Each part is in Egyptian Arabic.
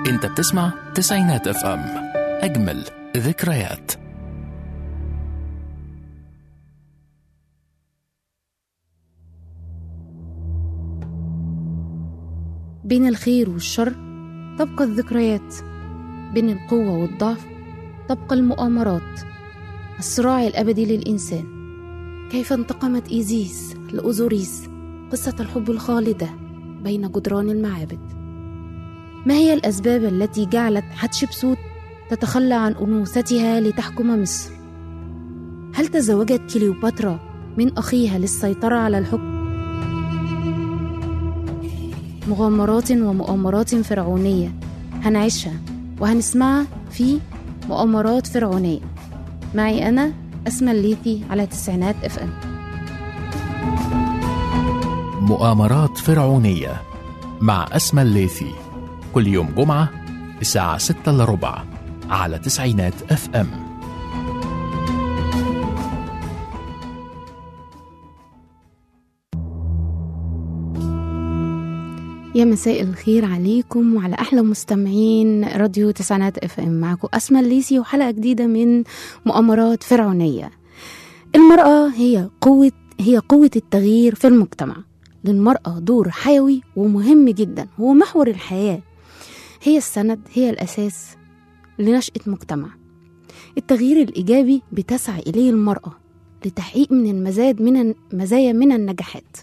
انت بتسمع تسعينات اف ام اجمل ذكريات بين الخير والشر تبقى الذكريات بين القوة والضعف تبقى المؤامرات الصراع الأبدي للإنسان كيف انتقمت إيزيس لأوزوريس قصة الحب الخالدة بين جدران المعابد ما هي الأسباب التي جعلت حتشبسوت تتخلى عن أنوثتها لتحكم مصر؟ هل تزوجت كليوباترا من أخيها للسيطرة على الحكم؟ مغامرات ومؤامرات فرعونية هنعيشها وهنسمعها في مؤامرات فرعونية معي أنا أسمى الليثي على تسعينات اف ام مؤامرات فرعونية مع أسمى الليثي كل يوم جمعة الساعة 6 إلا ربع على تسعينات اف ام يا مساء الخير عليكم وعلى أحلى مستمعين راديو تسعينات اف ام معكم أسمى الليثي وحلقة جديدة من مؤامرات فرعونية المرأة هي قوة هي قوة التغيير في المجتمع للمرأة دور حيوي ومهم جدا هو محور الحياة هي السند هي الأساس لنشأة مجتمع التغيير الإيجابي بتسعى إليه المرأة لتحقيق من المزايد من المزايا من النجاحات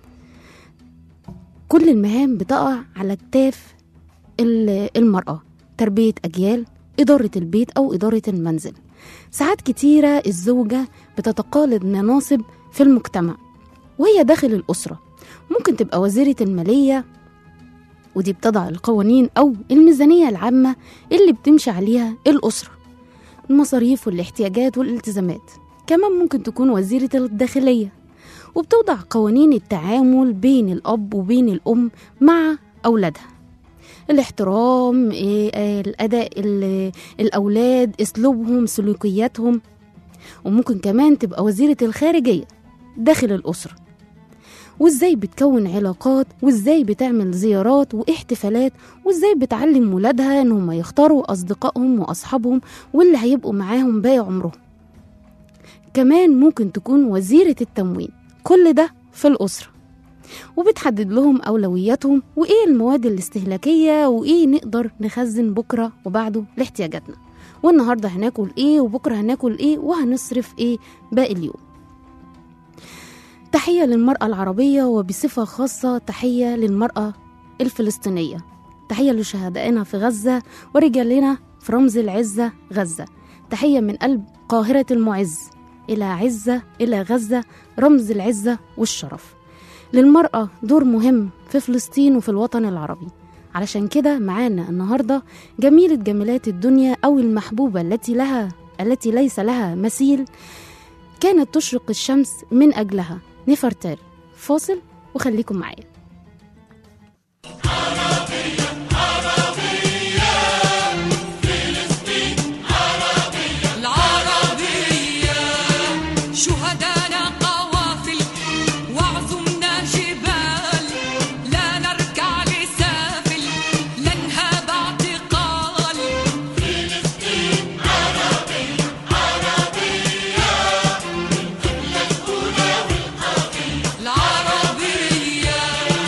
كل المهام بتقع على كتاف ال- المرأة تربية أجيال إدارة البيت أو إدارة المنزل ساعات كتيرة الزوجة بتتقالد مناصب في المجتمع وهي داخل الأسرة ممكن تبقى وزيرة المالية ودي بتضع القوانين أو الميزانية العامة اللي بتمشي عليها الأسرة المصاريف والاحتياجات والالتزامات كمان ممكن تكون وزيرة الداخلية وبتوضع قوانين التعامل بين الأب وبين الأم مع أولادها الاحترام إيه، آه، الأداء ال- الأولاد أسلوبهم سلوكياتهم وممكن كمان تبقى وزيرة الخارجية داخل الأسرة وازاي بتكون علاقات وازاي بتعمل زيارات واحتفالات وازاي بتعلم ولادها ان هم يختاروا اصدقائهم واصحابهم واللي هيبقوا معاهم باقي عمرهم كمان ممكن تكون وزيرة التموين كل ده في الأسرة وبتحدد لهم أولوياتهم وإيه المواد الاستهلاكية وإيه نقدر نخزن بكرة وبعده لاحتياجاتنا والنهاردة هناكل إيه وبكرة هناكل إيه وهنصرف إيه باقي اليوم تحية للمرأة العربية وبصفة خاصة تحية للمرأة الفلسطينية تحية لشهدائنا في غزة ورجالنا في رمز العزة غزة تحية من قلب قاهرة المعز إلى عزة إلى غزة رمز العزة والشرف للمرأة دور مهم في فلسطين وفي الوطن العربي علشان كده معانا النهاردة جميلة جميلات الدنيا أو المحبوبة التي لها التي ليس لها مثيل كانت تشرق الشمس من أجلها نفرتاري فاصل وخليكم معايا العربية شهدانا قوافل وعظمنا جبال لا نركع لسافل لا نهاب اعتقال العربية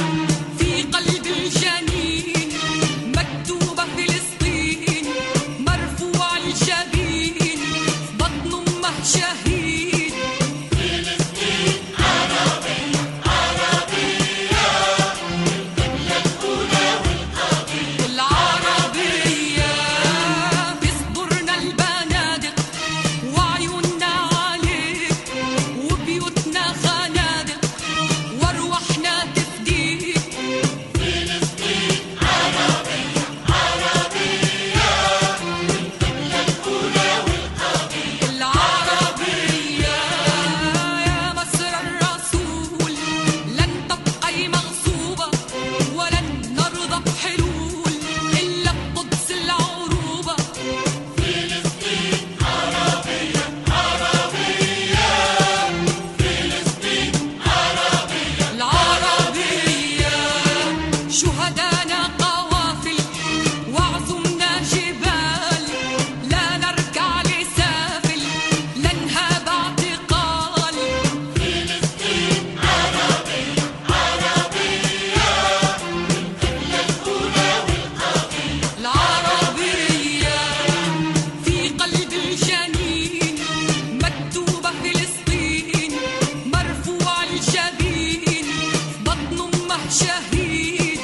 جوه شهيد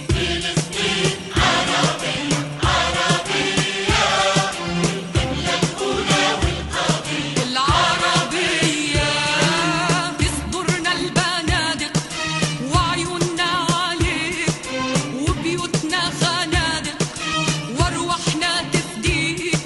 العربية تصدرنا البنادق وعيوننا عليك وبيوتنا خنادق وارواحنا تفديك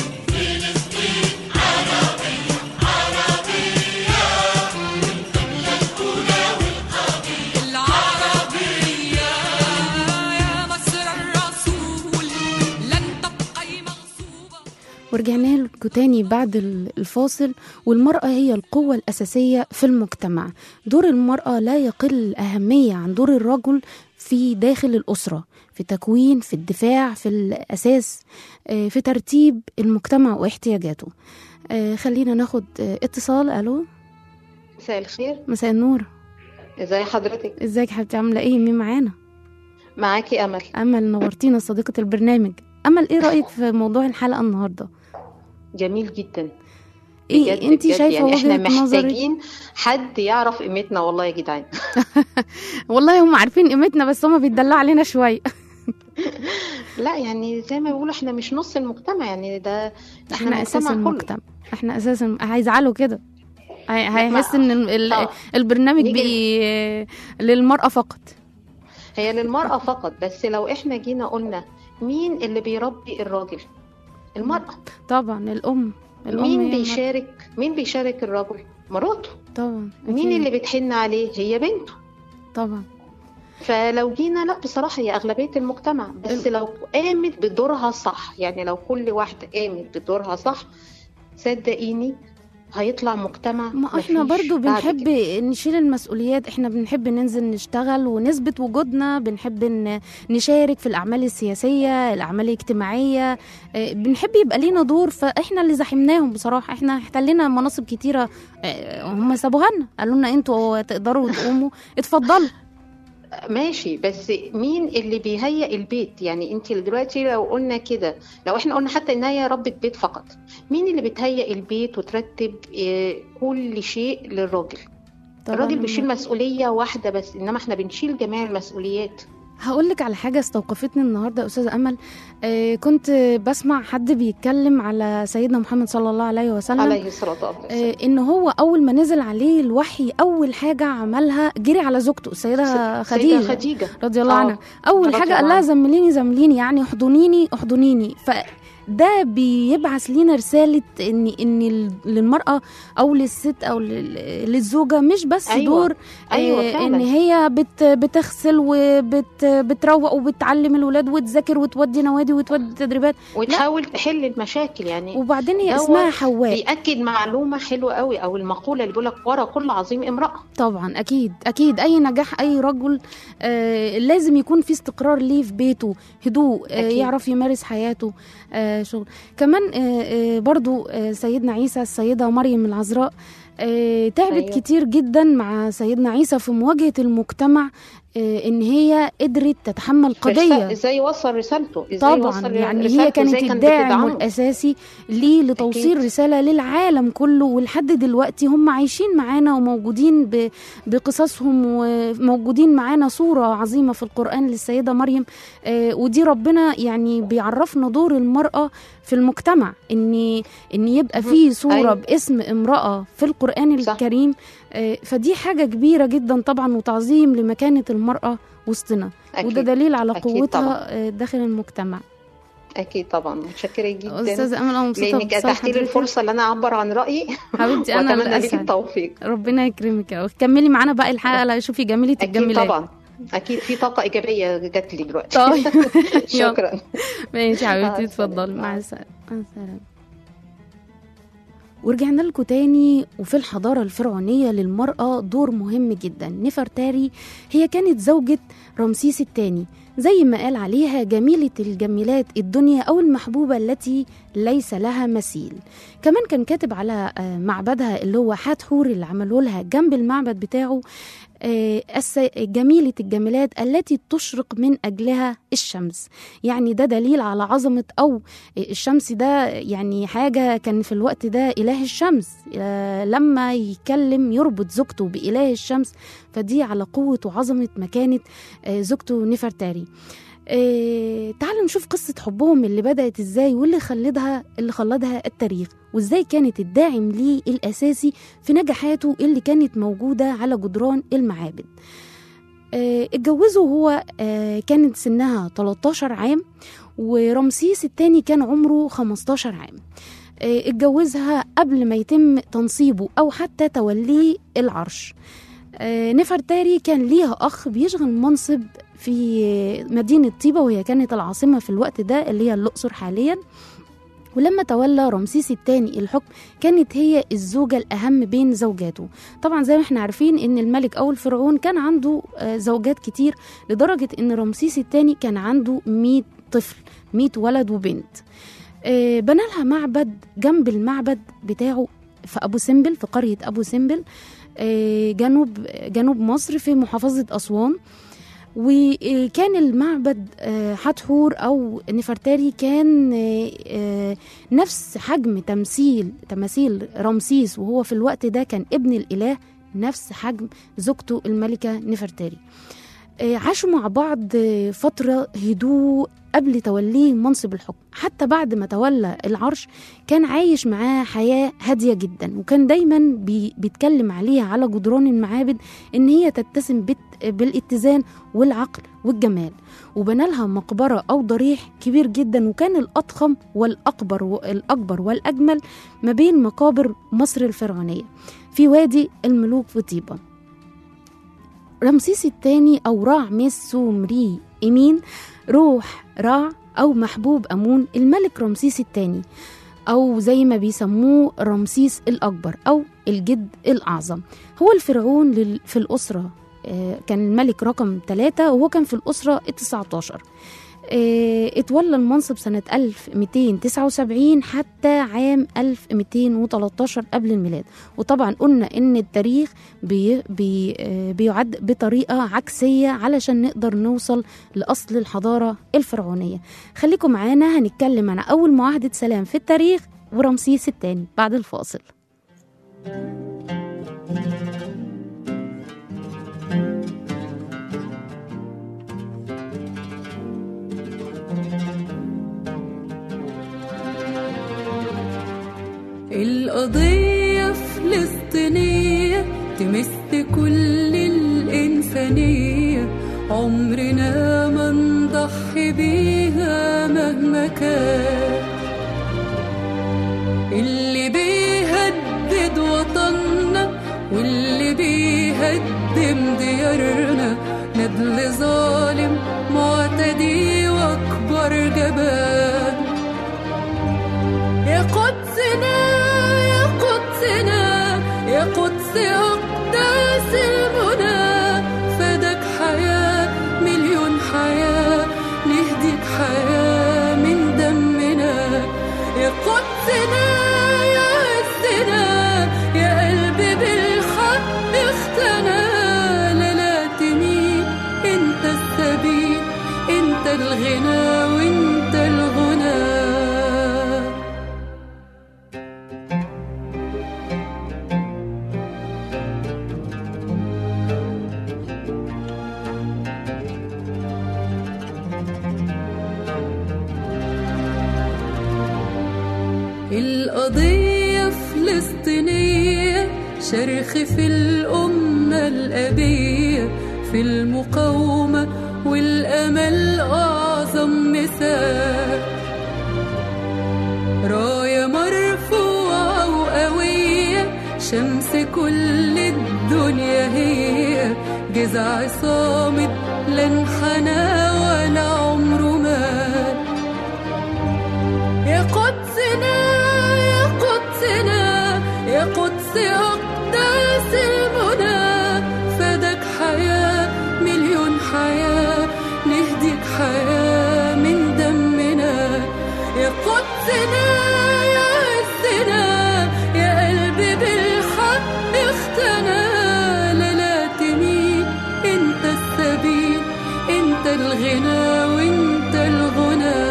العربية يا مصر الرسول لن تبقي مغصوبة ورجعنا لكم تاني بعد ال- الفاصل والمرأة هي القوة الأساسية في المجتمع دور المرأة لا يقل أهمية عن دور الرجل في داخل الأسرة في تكوين في الدفاع في الأساس آه، في ترتيب المجتمع واحتياجاته آه، خلينا ناخد آه، اتصال ألو مساء الخير مساء النور ازي حضرتك ازيك يا حبيبتي عاملة ايه مين معانا معاكي امل أمل نورتينا صديقة البرنامج أمل ايه رأيك في موضوع الحلقة النهاردة جميل جدا ايه بجد انت بجد شايفة يعني احنا وجهة نظرك محتاجين حد يعرف قيمتنا والله يا جدعان والله هم عارفين قيمتنا بس هم بيتدلعوا علينا شويه لا يعني زي ما بيقولوا احنا مش نص المجتمع يعني ده احنا اساس المجتمع كله. المجتمع احنا اساس الم- هيزعلوا كده هي- لا، هيحس ان ال- ال- آه. البرنامج نيجي- بقي للمرأة فقط هي للمرأة فقط بس لو احنا جينا قلنا مين اللي بيربي الراجل المرأة طبعا الأم الأم مين هي المرأة. بيشارك مين بيشارك الرجل مراته طبعا مين أكيد. اللي بتحن عليه هي بنته طبعا فلو جينا لا بصراحة هي أغلبية المجتمع بس لو قامت بدورها صح يعني لو كل واحدة قامت بدورها صح صدقيني هيطلع مجتمع ما احنا مفيش برضو بعد بنحب كده. نشيل المسؤوليات احنا بنحب ننزل نشتغل ونثبت وجودنا بنحب ن- نشارك في الأعمال السياسية الأعمال الاجتماعية اه، بنحب يبقى لينا دور فاحنا اللي زاحمناهم بصراحة احنا احتلنا مناصب كتيرة اه، هم سابوها لنا قالوا لنا انتوا تقدروا تقوموا اتفضلوا ماشي بس مين اللي بيهيئ البيت يعني انت دلوقتي لو قلنا كده لو احنا قلنا حتى انها هي ربة بيت فقط مين اللي بتهيئ البيت وترتب اه، كل شيء للراجل طبعاً الراجل هم- بيشيل مسؤولية واحدة بس انما احنا بنشيل جميع المسؤوليات هقول لك على حاجة استوقفتني النهاردة يا أستاذة أمل آه كنت بسمع حد بيتكلم على سيدنا محمد صلى الله عليه وسلم عليه الصلاة والسلام آه ان هو اول ما نزل عليه الوحي اول حاجه عملها جري على زوجته السيده سيدة خديجه خديجة رضي الله آه، عنها اول رضي حاجه الله قال لها عنها. زمليني زمليني يعني احضنيني احضنيني فده بيبعث لينا رساله ان ان ال- للمراه او للست او لل- للزوجه مش بس أيوة، دور أيوة آه، فعلا. ان هي بت بتغسل وبتروق وبتعلم الولاد وتذاكر وتودي نوادي وتودي تدريبات وتحاول تحل المشاكل يعني وبعدين هي دوت اسمها حواء بيأكد معلومة حلوة قوي أو المقولة اللي بيقول لك ورا كل عظيم امرأة طبعا اكيد اكيد اي نجاح اي رجل آه لازم يكون في استقرار ليه في بيته هدوء آه أكيد. يعرف يمارس حياته آه شغل كمان آه آه برضو آه سيدنا عيسى السيدة مريم العذراء آه تعبت أيوة. أيوة. كتير جدا مع سيدنا عيسى في مواجهة المجتمع آه ان هي قدرت تتحمل قضية ازاي يوصل رسالته ازاي طبعا يوصل يعني رسالته هي كانت إزاي كان الداعم بتدعمه. الاساسي ليه لتوصيل أكيد. رساله للعالم كله ولحد دلوقتي هم عايشين معانا وموجودين ب- بقصصهم وموجودين معانا صوره عظيمه في القران للسيده مريم آه، ودي ربنا يعني بيعرفنا دور المراه في المجتمع ان ان يبقى مهم. في صوره أيوة. باسم امراه في القران صح. الكريم آه، فدي حاجه كبيره جدا طبعا وتعظيم لمكانه المراه وسطنا أكيد. وده دليل على أكيد قوتها طبعاً. آه، داخل المجتمع اكيد طبعا متشكره جدا استاذه امل انا مبسوطه لانك باتصال اتحتي لي حضرتك. الفرصه ان انا اعبر عن رايي حبيبتي انا واتمنى لك الاسعد التوفيق ربنا يكرمك يا أخت. كملي معانا باقي الحلقه لا شوفي جميله اكيد الجميلات طبعا اكيد في طاقه ايجابيه جات لي دلوقتي طيب شكرا ماشي يا مع حبيبتي السلامة. اتفضلي مع مع السلامه مع السلامه ورجعنا لكم تاني وفي الحضارة الفرعونية للمرأة دور مهم جدا نفرتاري هي كانت زوجة رمسيس الثاني زي ما قال عليها جميلة الجميلات الدنيا أو المحبوبة التي ليس لها مثيل كمان كان كاتب على آه، معبدها اللي هو حتحور اللي عملوا لها جنب المعبد بتاعه آه، الس- جميلة الجمالات التي تشرق من أجلها الشمس يعني ده دليل على عظمة أو الشمس ده يعني حاجة كان في الوقت ده إله الشمس آه، لما يكلم يربط زوجته بإله الشمس فدي على قوة وعظمة مكانة آه، زوجته نفرتاري آه، تعالوا نشوف قصة حبهم اللي بدأت ازاي واللي خلدها اللي خلدها التاريخ وازاي كانت الداعم ليه الأساسي في نجاحاته اللي كانت موجودة على جدران المعابد آه، اتجوزوا هو آه، كانت سنها 13 عام ورمسيس الثاني كان عمره 15 عام آه، اتجوزها قبل ما يتم تنصيبه أو حتى توليه العرش آه، نفرتاري كان ليها أخ بيشغل منصب في مدينة طيبة وهي كانت العاصمة في الوقت ده اللي هي الأقصر حاليا ولما تولى رمسيس الثاني الحكم كانت هي الزوجة الأهم بين زوجاته طبعا زي ما احنا عارفين ان الملك أو الفرعون كان عنده آه، زوجات كتير لدرجة ان رمسيس الثاني كان عنده 100 طفل 100 ولد وبنت آه، بنى لها معبد جنب المعبد بتاعه في أبو سمبل في قرية أبو سمبل آه، جنوب جنوب مصر في محافظة أسوان وكان المعبد آه، حتحور أو نفرتاري كان آه، آه، نفس حجم تمثيل تماثيل رمسيس وهو في الوقت ده كان ابن الإله نفس حجم زوجته الملكة نفرتاري آه، عاشوا مع بعض آه، فترة هدوء قبل توليه منصب الحكم حتى بعد ما تولى العرش كان عايش معاه حياة هادية جدا وكان دايما بي بيتكلم عليها على جدران المعابد ان هي تتسم بت بالاتزان والعقل والجمال وبنى لها مقبرة أو ضريح كبير جدا وكان الأضخم والأكبر والأكبر والأجمل ما بين مقابر مصر الفرعونية في وادي الملوك في طيبة رمسيس الثاني أو راع ميسو مري إمين روح راع أو محبوب أمون الملك رمسيس الثاني أو زي ما بيسموه رمسيس الأكبر أو الجد الأعظم هو الفرعون لل- في الأسرة آه، كان الملك رقم ثلاثة وهو كان في الأسرة التسعة عشر آه، اتولى المنصب سنة 1279 حتى عام 1213 قبل الميلاد وطبعا قلنا ان التاريخ بي بي آه، بيعد بطريقة عكسية علشان نقدر نوصل لأصل الحضارة الفرعونية خليكم معانا هنتكلم عن أول معاهدة سلام في التاريخ ورمسيس الثاني بعد الفاصل القضية فلسطينية تمس كل الإنسانية عمرنا ما نضحي بيها مهما كان اللي بيهدد وطننا واللي بيهدم ديارنا ندل ظالم معتدي واكبر جبان يا قدسنا يا قدسنا يا قدس أقداس المنى فدك حياة مليون حياة نهديك حياة من دمنا يا قدسنا يا عزنا يا قلبي بالحق اختنا لا لا تميل انت السبيل انت الغنى وانت الغنى القضية فلسطينية شرخ في الأمة الأبية في المقاومة والأمل أعظم مثال راية مرفوعة وقوية شمس كل الدنيا هي جذع صامت لا انحنى ولا عمره مات يا قدسنا يا قدسنا يا قدس أقداس المنى فدك حياة مليون حياة نهديك حياة من دمنا يا قدسنا يا عزنا يا قلبي بالحق اختنا لا لا تميل الغنى وانت الغنى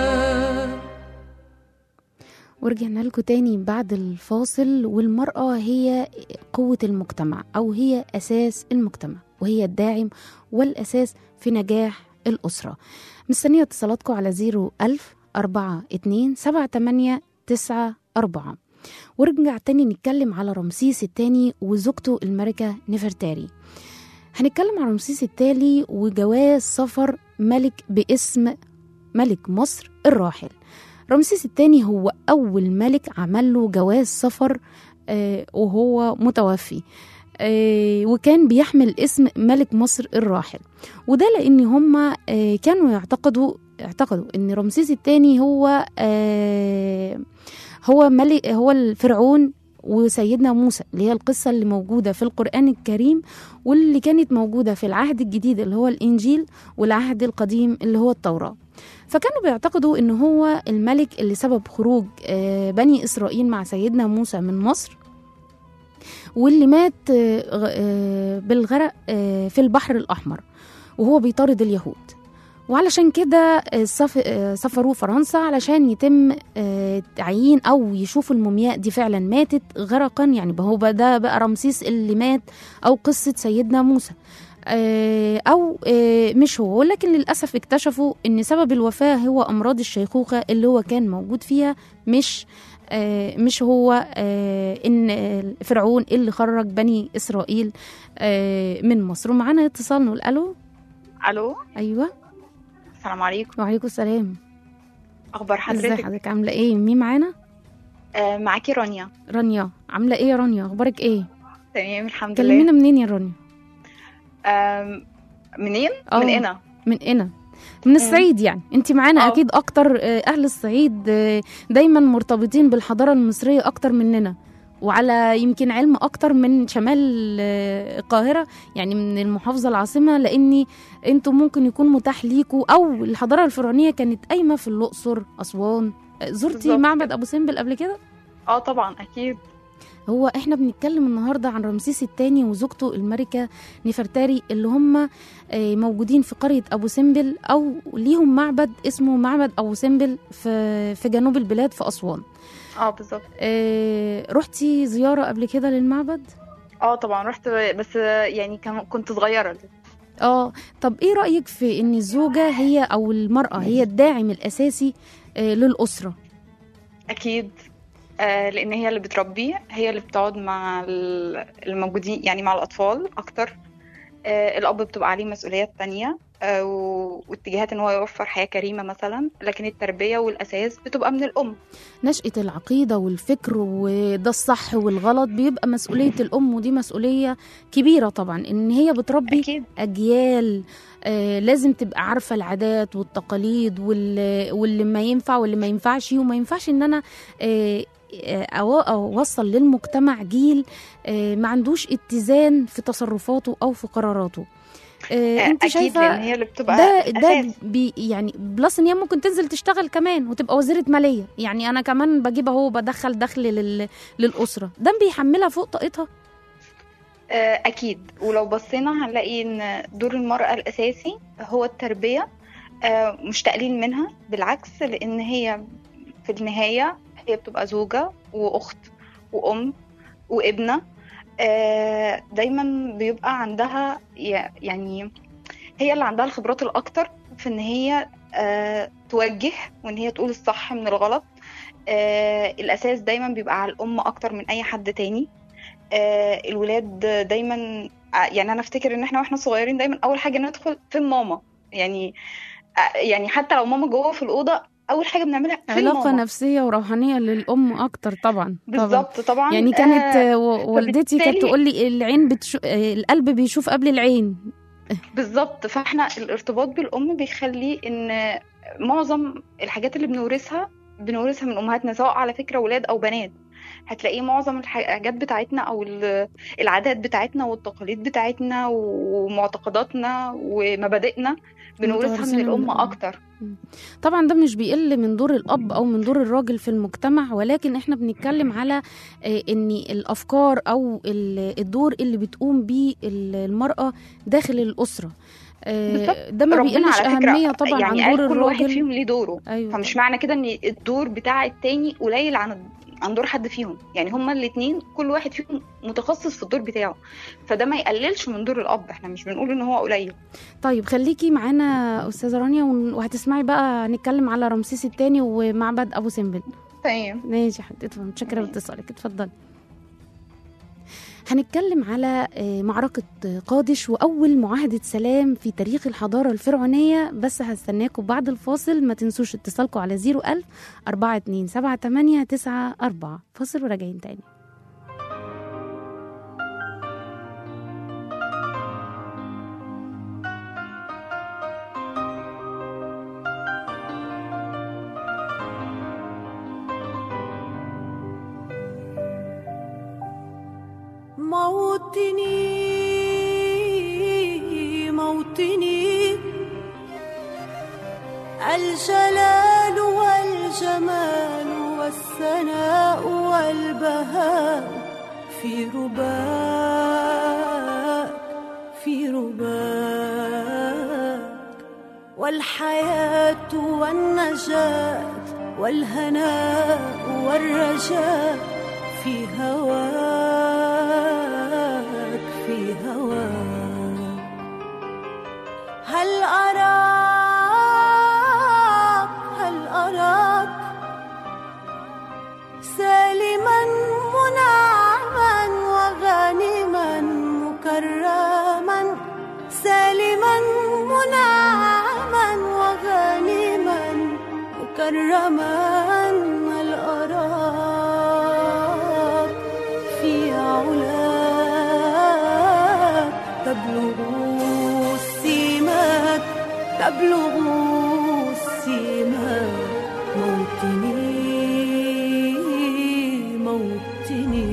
ورجعنا لكم تاني بعد الفاصل والمرأة هي قوة المجتمع أو هي أساس المجتمع وهي الداعم والأساس في نجاح الأسرة مستنية اتصالاتكم على زيرو ألف أربعة اتنين سبعة تمانية تسعة أربعة ورجع تاني نتكلم على رمسيس التاني وزوجته الملكة نفرتاري هنتكلم عن رمسيس التالي وجواز سفر ملك باسم ملك مصر الراحل رمسيس الثاني هو أول ملك عمل له جواز سفر آه، وهو متوفي آه، وكان بيحمل اسم ملك مصر الراحل وده لأن هما آه، كانوا يعتقدوا اعتقدوا ان رمسيس الثاني هو آه، هو ملك هو الفرعون وسيدنا موسى اللي هي القصة اللي موجودة في القرآن الكريم واللي كانت موجودة في العهد الجديد اللي هو الإنجيل والعهد القديم اللي هو التوراة فكانوا بيعتقدوا ان هو الملك اللي سبب خروج آه، بني اسرائيل مع سيدنا موسى من مصر واللي مات آه، غ- آه، بالغرق آه، في البحر الاحمر وهو بيطارد اليهود وعلشان كده آه، سف- آه، سافروه فرنسا علشان يتم آه، تعيين او يشوفوا المومياء دي فعلا ماتت غرقا يعني هو بقى ده بقى رمسيس اللي مات او قصه سيدنا موسى آه، او آه، مش هو ولكن للاسف اكتشفوا ان سبب الوفاه هو امراض الشيخوخه اللي هو كان موجود فيها مش آه، مش هو آه، ان آه، فرعون اللي خرج بني اسرائيل آه، من مصر ومعانا اتصال نقول الو الو ايوه السلام عليكم وعليكم السلام اخبار ازي حضرتك حضرتك عامله ايه مين معانا آه معاكي رانيا رانيا عامله ايه يا رانيا اخبارك ايه تمام الحمد كلمينا لله منين يا رانيا آم، منين آه. من هنا من هنا من الصعيد يعني انت معانا آه. اكيد اكتر آه، اهل الصعيد آه، دايما مرتبطين بالحضاره المصريه اكتر مننا وعلى يمكن علم اكتر من شمال آه، القاهره يعني من المحافظه العاصمه لاني انتوا ممكن يكون متاح ليكوا او الحضاره الفرعونيه كانت قايمه في الاقصر اسوان آه، زرتي بالظبط معبد كده. ابو سمبل قبل كده اه طبعا اكيد هو احنا بنتكلم النهارده عن رمسيس الثاني وزوجته الملكه نفرتاري اللي هم آه، موجودين في قريه ابو سمبل او ليهم معبد اسمه معبد ابو سمبل في في جنوب البلاد في اسوان اه بالظبط آه، رحتي زياره قبل كده للمعبد اه طبعا رحت بس يعني كان كنت صغيره اه طب ايه رايك في ان الزوجه هي او المراه هي الداعم الاساسي آه، للاسره اكيد آه لان هي اللي بتربيه هي اللي بتقعد مع ال- الموجودين يعني مع الاطفال اكتر آه الاب بتبقى عليه مسؤوليات تانية آه و- واتجاهات ان هو يوفر حياه كريمه مثلا لكن التربيه والاساس بتبقى من الام نشأة العقيدة والفكر وده الصح والغلط بيبقى مسؤولية الأم ودي مسؤولية كبيرة طبعا إن هي بتربي اكيد أجيال آه لازم تبقى عارفة العادات والتقاليد واللي, واللي ما ينفع واللي ما ينفعش وما ينفعش إن أنا آه آه، أو- أوصل للمجتمع جيل آه ما عندوش اتزان في تصرفاته أو في قراراته آه انت اكيد شايفة لان هي اللي بتبقى ده ده اساس بي يعني بلس ان هي ممكن تنزل تشتغل كمان وتبقى وزيره ماليه يعني انا كمان بجيب اهو بدخل دخل لل للاسره ده بيحملها فوق طاقتها آه، أكيد ولو بصينا هنلاقي إن دور المرأة الأساسي هو التربية آه، مش تقليل منها بالعكس لأن هي في النهاية هي بتبقى زوجة وأخت وأم وابنة آه، دايما بيبقى عندها ي- يعني هي اللي عندها الخبرات الأكتر في إن هي آه، توجه وإن هي تقول الصح من الغلط آه، الأساس دايما بيبقى على الأم أكتر من أي حد تاني آه، الولاد دايما آه، يعني انا افتكر ان احنا واحنا صغيرين دايما اول حاجه ندخل في ماما يعني آه، يعني حتى لو ماما جوه في الاوضه اول حاجه بنعملها في علاقه ماما نفسيه وروحانيه للام اكتر طبعا طبعا بالظبط طبعا يعني كانت آه، آه، و- والدتي كانت فبالتالي- تقول لي العين بتشو... آه، القلب بيشوف قبل العين بالظبط فاحنا الارتباط بالام بيخلي ان معظم الحاجات اللي بنورثها بنورثها من امهاتنا سواء على فكره ولاد او بنات هتلاقيه معظم الحاجات بتاعتنا او ال- العادات بتاعتنا والتقاليد بتاعتنا ومعتقداتنا ومبادئنا بنورثها من متوارثينها من الام الأم. اكتر طبعا ده مش بيقل من دور الاب او من دور الراجل في المجتمع ولكن احنا بنتكلم على آه، ان الافكار او ال- الدور اللي بتقوم بيه ال- المراه داخل الاسره آه، بالظبط. ده ما ربنا بيقلش على فكرة اهميه طبعا يعني عن قال دور كل واحد الراجل فيهم ليه دوره ايوه فمش معنى كده ان الدور بتاع التاني قليل عن عن دور حد فيهم يعني هما الاتنين كل واحد فيهم متخصص في الدور بتاعه فده ما يقللش من دور الاب احنا مش بنقول ان هو قليل طيب خليكي معانا استاذه رانيا ون- وهتسمعي بقى نتكلم على رمسيس الثاني ومعبد ابو سمبل تمام ماشي يا حبيبتي اتفضلي متشكره تمام. باتصالك اتفضلي هنتكلم على آه، معركة قادش وأول معاهدة سلام في تاريخ الحضارة الفرعونية بس هستناكم بعد الفاصل ما تنسوش اتصالكم على 01000 4278 94 فاصل وراجعين تاني موطني موطني الجلال والجمال والثناء والبهاء في رباك في رباك والحياة والنجاة والهناء والرجاء في هواك في هواك هل أراك هل أراك سالما منعما وغانما مكرما سالما منعما وغانما مكرما هل أراك في علاك تبلغ السماك تبلغ السماك موطني موطني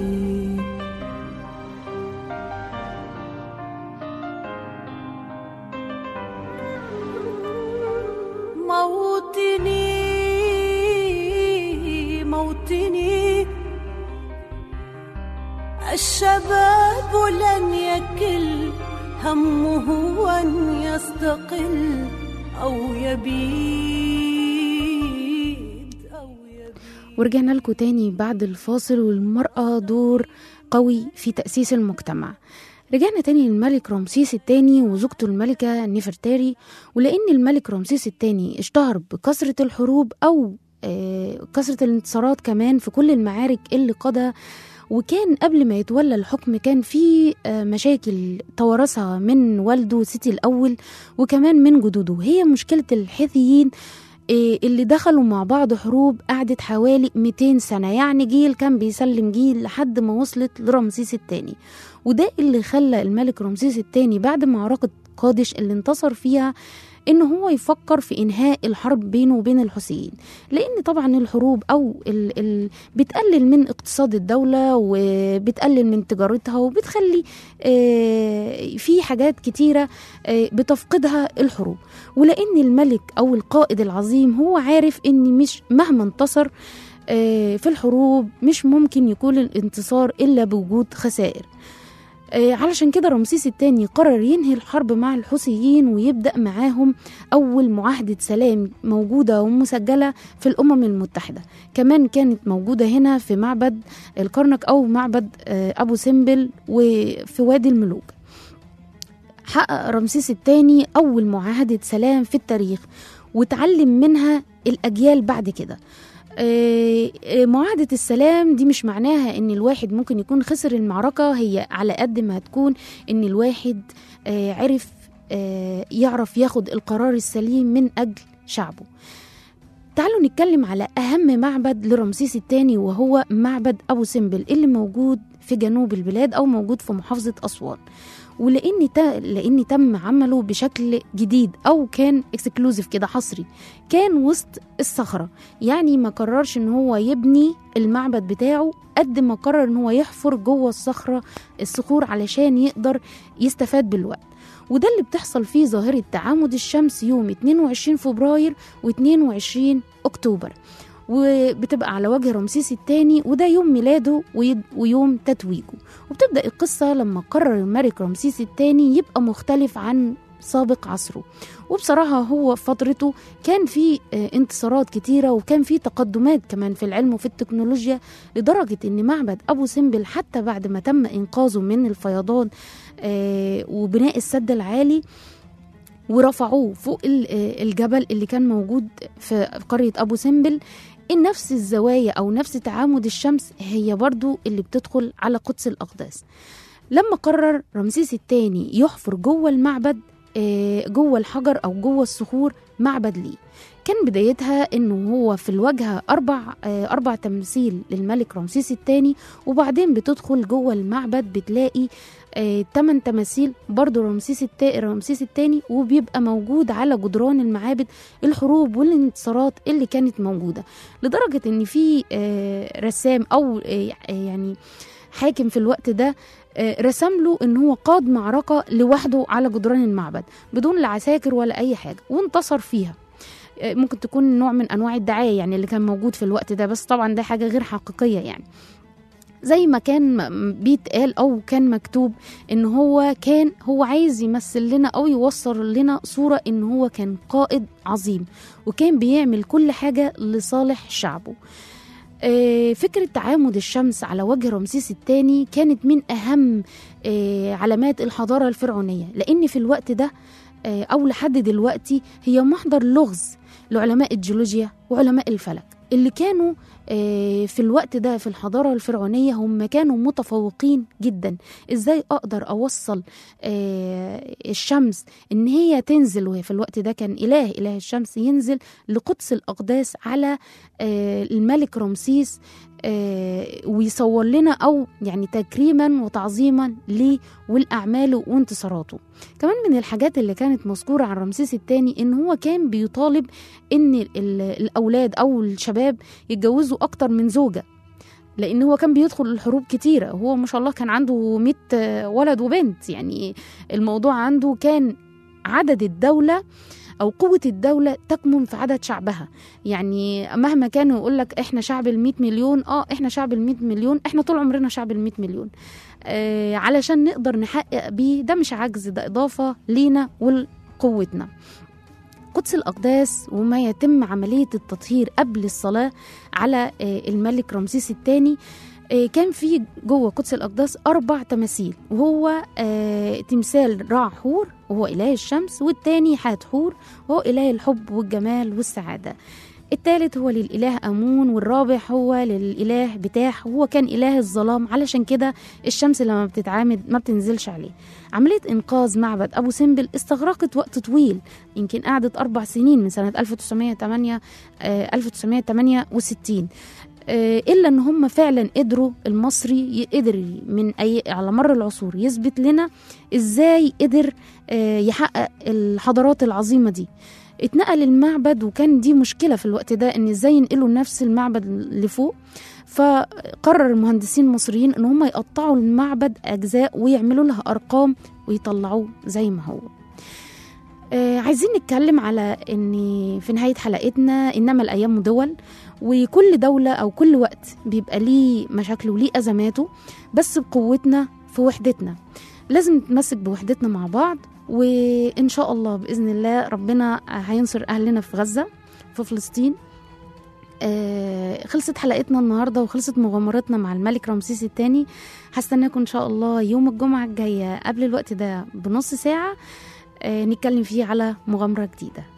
موطني موطني الشباب لن يكل همه أن يستقل أو يبيد أو يبيد ورجعنا لكم تاني بعد الفاصل والمرأة دور قوي في تأسيس المجتمع رجعنا تاني للملك رمسيس الثاني وزوجته الملكة نفرتاري ولأن الملك رمسيس الثاني اشتهر بكثرة الحروب أو آه، كثرة الانتصارات كمان في كل المعارك اللي قادها وكان قبل ما يتولى الحكم كان في آه، مشاكل توارثها من والده سيتي الأول وكمان من جدوده هي مشكلة الحيثيين إيه اللي دخلوا مع بعض حروب قعدت حوالي 200 سنة يعني جيل كان بيسلم جيل لحد ما وصلت لرمسيس الثاني وده اللي خلى الملك رمسيس الثاني بعد معركة قادش اللي انتصر فيها ان هو يفكر في انهاء الحرب بينه وبين الحوثيين لان طبعا الحروب او ال ال بتقلل من اقتصاد الدوله وبتقلل من تجارتها وبتخلي آه، في حاجات كتيره آه، بتفقدها الحروب ولان الملك او القائد العظيم هو عارف ان مش مهما انتصر آه، في الحروب مش ممكن يكون الانتصار الا بوجود خسائر آه، علشان كده رمسيس الثاني قرر ينهي الحرب مع الحوثيين ويبدأ معاهم أول معاهدة سلام موجودة ومسجلة في الأمم المتحدة كمان كانت موجودة هنا في معبد الكرنك أو معبد آه، أبو سمبل وفي وادي الملوك حقق رمسيس الثاني أول معاهدة سلام في التاريخ وتعلم منها الأجيال بعد كده آه، آه، معاهدة السلام دي مش معناها ان الواحد ممكن يكون خسر المعركة هي على قد ما هتكون ان الواحد آه، عرف آه، يعرف ياخد القرار السليم من اجل شعبه تعالوا نتكلم على اهم معبد لرمسيس الثاني وهو معبد ابو سمبل اللي موجود في جنوب البلاد او موجود في محافظة اسوان ولان تا لان تم عمله بشكل جديد او كان اكسكلوزيف كده حصري كان وسط الصخره يعني ما قررش ان هو يبني المعبد بتاعه قد ما قرر ان هو يحفر جوه الصخره الصخور علشان يقدر يستفاد بالوقت وده اللي بتحصل فيه ظاهرة تعامد الشمس يوم 22 فبراير و22 أكتوبر وبتبقى على وجه رمسيس الثاني وده يوم ميلاده وي- ويوم تتويجه وبتبدأ القصة لما قرر الملك رمسيس الثاني يبقى مختلف عن سابق عصره وبصراحة هو في فترته كان في آه، انتصارات كتيرة وكان في تقدمات كمان في العلم وفي التكنولوجيا لدرجة ان معبد ابو سمبل حتى بعد ما تم انقاذه من الفيضان آه، وبناء السد العالي ورفعوه فوق ال- آه، الجبل اللي كان موجود في قرية أبو سمبل إن نفس الزوايا أو نفس تعامد الشمس هي برضو اللي بتدخل على قدس الأقداس لما قرر رمسيس الثاني يحفر جوه المعبد آه، جوه الحجر أو جوه الصخور معبد ليه كان بدايتها انه هو في الواجهه اربع آه، اربع تمثيل للملك رمسيس الثاني وبعدين بتدخل جوه المعبد بتلاقي آه، تمن تماثيل برضو رمسيس التا... رمسيس الثاني وبيبقى موجود على جدران المعابد الحروب والانتصارات اللي كانت موجوده لدرجه ان في آه، رسام او آه، يعني حاكم في الوقت ده آه، رسم له ان هو قاد معركه لوحده على جدران المعبد بدون لا عساكر ولا اي حاجه وانتصر فيها آه، ممكن تكون نوع من انواع الدعايه يعني اللي كان موجود في الوقت ده بس طبعا ده حاجه غير حقيقيه يعني زي ما كان م- بيتقال او كان مكتوب ان هو كان هو عايز يمثل لنا او يوصل لنا صوره ان هو كان قائد عظيم وكان بيعمل كل حاجه لصالح شعبه آه، فكرة تعامد الشمس على وجه رمسيس الثاني كانت من أهم آه، علامات الحضارة الفرعونية لأن في الوقت ده آه، أو لحد دلوقتي هي محضر لغز لعلماء الجيولوجيا وعلماء الفلك اللي كانوا آه، في الوقت ده في الحضارة الفرعونية هم كانوا متفوقين جدا ازاي اقدر اوصل آه، الشمس ان هي تنزل وهي في الوقت ده كان اله اله الشمس ينزل لقدس الاقداس على آه، الملك رمسيس آه، ويصور لنا او يعني تكريما وتعظيما ليه والاعماله وانتصاراته كمان من الحاجات اللي كانت مذكوره عن رمسيس الثاني ان هو كان بيطالب ان ال- الاولاد او الشباب يتجوزوا اكتر من زوجه لان هو كان بيدخل الحروب كتيره هو ما شاء الله كان عنده 100 ولد وبنت يعني الموضوع عنده كان عدد الدوله او قوه الدوله تكمن في عدد شعبها يعني مهما كانوا يقول لك احنا شعب ال 100 مليون اه احنا شعب ال 100 مليون احنا طول عمرنا شعب ال 100 مليون آه علشان نقدر نحقق بيه ده مش عجز ده اضافه لينا ولقوتنا قدس الأقداس وما يتم عملية التطهير قبل الصلاة على آه، الملك رمسيس الثاني آه، كان في جوه قدس الأقداس أربع تماثيل وهو آه، تمثال رع حور وهو إله الشمس والتاني حات حور وهو إله الحب والجمال والسعادة التالت هو للإله أمون والرابع هو للإله بتاح وهو كان إله الظلام علشان كده الشمس لما بتتعامد ما بتنزلش عليه عملية إنقاذ معبد أبو سمبل استغرقت وقت طويل يمكن قعدت أربع سنين من سنة 1908 آه، 1968 آه، إلا إن هم فعلا قدروا المصري ي- قدر من أي على مر العصور يثبت لنا إزاي قدر آه، يحقق الحضارات العظيمة دي اتنقل المعبد وكان دي مشكلة في الوقت ده إن إزاي ينقلوا نفس المعبد لفوق فقرر المهندسين المصريين ان هم يقطعوا المعبد اجزاء ويعملوا لها ارقام ويطلعوه زي ما هو آه عايزين نتكلم على ان في نهايه حلقتنا انما الايام دول وكل دوله او كل وقت بيبقى ليه مشاكله وليه ازماته بس بقوتنا في وحدتنا لازم نتمسك بوحدتنا مع بعض وان شاء الله باذن الله ربنا هينصر اهلنا في غزه في فلسطين آه خلصت حلقتنا النهارده وخلصت مغامرتنا مع الملك رمسيس الثاني هستناكم ان شاء الله يوم الجمعه الجايه قبل الوقت ده بنص ساعه آه نتكلم فيه على مغامره جديده